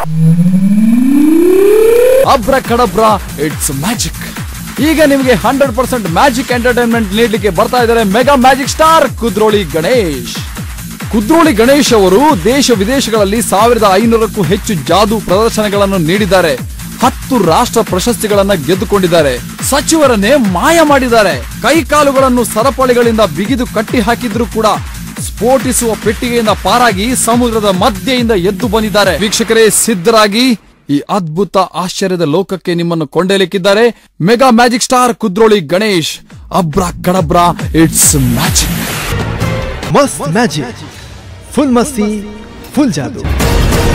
ಅಬ್ರ ಕಡಬ್ರ it's magic ಈಗ ನಿಮಗೆ hundred percent magic entertainment ನೀಡಲಿಕ್ಕೆ ಬರ್ತಾ ಇದ್ದಾರೆ mega magic star Kudroli Ganesh Kudroli Ganesh ಅವರು ದೇಶ ವಿದೇಶಗಳಲ್ಲಿ ಸಾವಿರದ ಐನೂರಕ್ಕೂ ಹೆಚ್ಚು ಜಾದು ಪ್ರದರ್ಶನಗಳನ್ನು ನೀಡಿದ್ದಾರೆ ಹತ್ತು ರಾಷ್ಟ್ರ ಪ್ರಶಸ್ತಿಗಳನ್ನ ಗೆದ್ದುಕೊಂಡಿದ್ದಾರೆ ಸಚಿವರನ್ನೇ ಮಾಯ ಮಾಡಿದ್ದಾರೆ ಕೈ ಕಾಲುಗಳನ್ನು ಸರಪಳಿಗಳಿಂದ ಬಿಗಿದು ಕಟ್ಟಿ ಹಾಕಿದ್ರು ಕೂಡ ಸ್ಫೋಟಿಸುವ ಪೆಟ್ಟಿಗೆಯಿಂದ ಪಾರಾಗಿ ಸಮುದ್ರದ ಮಧ್ಯೆಯಿಂದ ಎದ್ದು ಬಂದಿದ್ದಾರೆ ವೀಕ್ಷಕರೇ ಸಿದ್ಧರಾಗಿ ಈ ಅದ್ಭುತ ಆಶ್ಚರ್ಯದ ಲೋಕಕ್ಕೆ ನಿಮ್ಮನ್ನು ಕೊಂಡೊಯ್ಯಲಿಕ್ಕಿದ್ದಾರೆ mega magic star Kudroli Ganesh abracadabra it's magic मस्त मैजिक फुल मस्ती फुल जादू